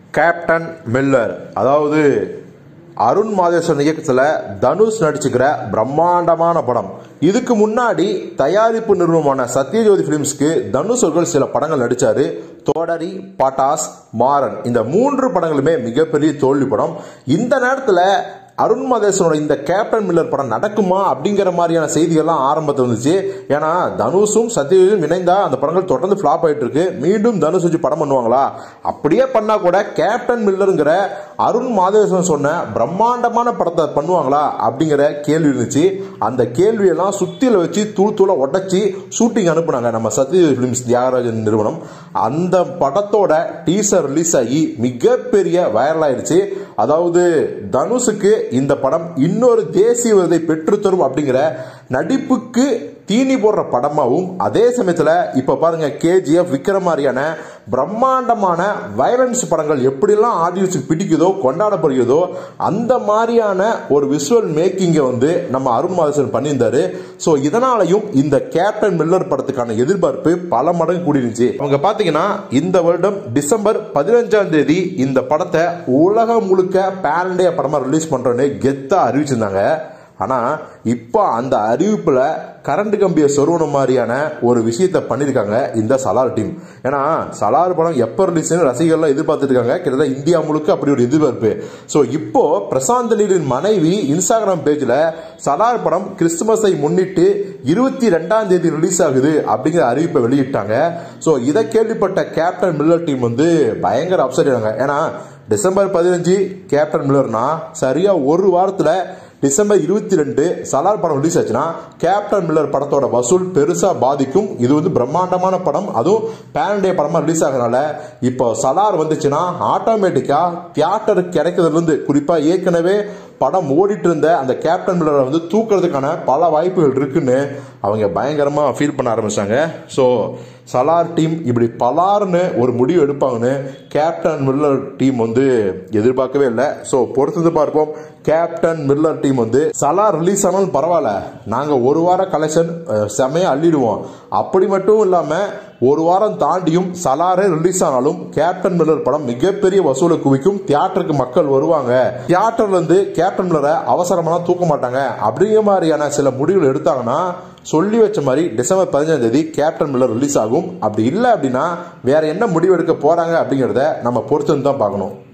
captain Miller அதாவது அருண் மாதேஸ்வரன் இயக்கத்தில் தனுஷ் நடிச்சுக்கிற பிரம்மாண்டமான படம் இதுக்கு முன்னாடி தயாரிப்பு நிறுவனமான சத்யஜோதி ஃபிலிம்ஸ்க்கு தனுஷ் அவர்கள் சில படங்கள் நடிச்சாரு தோடரி பட்டாஸ் மாறன் இந்த மூன்று படங்களுமே மிகப்பெரிய தோல்வி படம் இந்த நேரத்தில் அருண் மாதேசனோட இந்த கேப்டன் மில்லர் படம் நடக்குமா அப்படிங்கிற மாதிரியான செய்திகள்லாம் ஆரம்பத்தில் வந்துச்சு ஏன்னா தனுஷும் சத்யஜித்தும் இணைந்தா அந்த படங்கள் தொடர்ந்து ஃபிளாப் ஆயிட்டு இருக்கு மீண்டும் தனுஷ் வச்சு படம் பண்ணுவாங்களா அப்படியே பண்ணா கூட கேப்டன் மில்லருங்கிற அருண் மாதேசன் சொன்ன பிரம்மாண்டமான படத்தை பண்ணுவாங்களா அப்படிங்கிற கேள்வி இருந்துச்சு அந்த கேள்வியெல்லாம் சுத்தியில வச்சு தூள் தூள உடச்சி ஷூட்டிங் அனுப்புனாங்க நம்ம சத்யஜித் ஃபிலிம்ஸ் தியாகராஜன் நிறுவனம் அந்த படத்தோட டீசர் ரிலீஸ் ஆகி மிகப்பெரிய வைரல் ஆயிடுச்சு அதாவது தனுஷுக்கு இந்த படம் இன்னொரு தேசிய விருதை பெற்றுத்தரும் அப்படிங்கிற நடிப்புக்கு தீனி போடுற படமாகவும் அதே சமயத்தில் இப்போ பாருங்க கேஜிஎஃப் விக்ரம் மாதிரியான பிரம்மாண்டமான வயலன்ஸ் படங்கள் எப்படிலாம் ஆடியன்ஸுக்கு பிடிக்குதோ கொண்டாடப்படுகிறதோ அந்த மாதிரியான ஒரு விஷுவல் மேக்கிங்கை வந்து நம்ம அருண் மாதேசன் பண்ணியிருந்தாரு ஸோ இதனாலையும் இந்த கேப்டன் மில்லர் படத்துக்கான எதிர்பார்ப்பு பல மடங்கு கூடிருந்துச்சு அவங்க பார்த்தீங்கன்னா இந்த வருடம் டிசம்பர் பதினஞ்சாம் தேதி இந்த படத்தை உலகம் முழுக்க பேன் இண்டியா படமாக ரிலீஸ் பண்ணுறோன்னு கெத்தாக அறிவிச்சிருந்தாங்க ஆனால் இப்போ அந்த அறிவிப்பில் கரண்ட் கம்பியை சொருவன மாதிரியான ஒரு விஷயத்தை பண்ணியிருக்காங்க இந்த சலார் டீம் ஏன்னா சலார் படம் எப்போ ரிலீஸ்னு ரசிகர்லாம் எதிர்பார்த்துட்டு இருக்காங்க கிட்டத்தட்ட இந்தியா முழுக்க அப்படி ஒரு எதிர்பார்ப்பு ஸோ இப்போ பிரசாந்த் நீரின் மனைவி இன்ஸ்டாகிராம் பேஜில் சலார் படம் கிறிஸ்துமஸை முன்னிட்டு இருபத்தி ரெண்டாம் தேதி ரிலீஸ் ஆகுது அப்படிங்கிற அறிவிப்பை வெளியிட்டாங்க ஸோ இதை கேள்விப்பட்ட கேப்டன் மில்லர் டீம் வந்து பயங்கர அப்செட் ஆனாங்க ஏன்னா டிசம்பர் பதினஞ்சு கேப்டன் மில்லர்னா சரியா ஒரு வாரத்தில் டிசம்பர் இருபத்தி ரெண்டு சலார் படம் ரிலீஸ் ஆச்சுன்னா கேப்டன் மில்லர் படத்தோட வசூல் பெருசா பாதிக்கும் இது வந்து பிரம்மாண்டமான படம் அதுவும் பேரண்டே படமா ரிலீஸ் ஆகிறனால இப்போ சலார் வந்துச்சுன்னா ஆட்டோமேட்டிக்கா தியேட்டர் கிடைக்கிறதுல இருந்து குறிப்பா ஏற்கனவே படம் ஓடிட்டு இருந்த அந்த கேப்டன் மில்லரை வந்து தூக்குறதுக்கான பல வாய்ப்புகள் இருக்குன்னு அவங்க பயங்கரமா ஃபீல் பண்ண ஆரம்பிச்சாங்க ஸோ சலார் டீம் இப்படி பலார்னு ஒரு முடிவு எடுப்பாங்கன்னு கேப்டன் மில்லர் டீம் வந்து எதிர்பார்க்கவே இல்லை ஸோ பொறுத்தது பார்ப்போம் கேப்டன் மில்லர் டீம் வந்து சலார் ரிலீஸ் ஆனாலும் பரவாயில்ல நாங்கள் ஒரு வார கலெக்ஷன் செமையா அள்ளிடுவோம் அப்படி மட்டும் இல்லாமல் ஒரு வாரம் தாண்டியும் சலாரே ரிலீஸ் ஆனாலும் கேப்டன் மில்லர் படம் மிகப்பெரிய வசூலை குவிக்கும் தியேட்டருக்கு மக்கள் வருவாங்க தியேட்டர்ல இருந்து கேப்டன் மில்லரை அவசரமெல்லாம் தூக்க மாட்டாங்க அப்படிங்கிற மாதிரியான சில முடிவுகள் எடுத்தாங்கன்னா சொல்லி வச்ச மாதிரி டிசம்பர் பதினஞ்சாம் தேதி கேப்டன் மில்லர் ரிலீஸ் ஆகும் அப்படி இல்லை அப்படின்னா வேற என்ன முடிவு எடுக்க போறாங்க அப்படிங்கிறத நம்ம பொறுத்து தான் பார்க்கணும்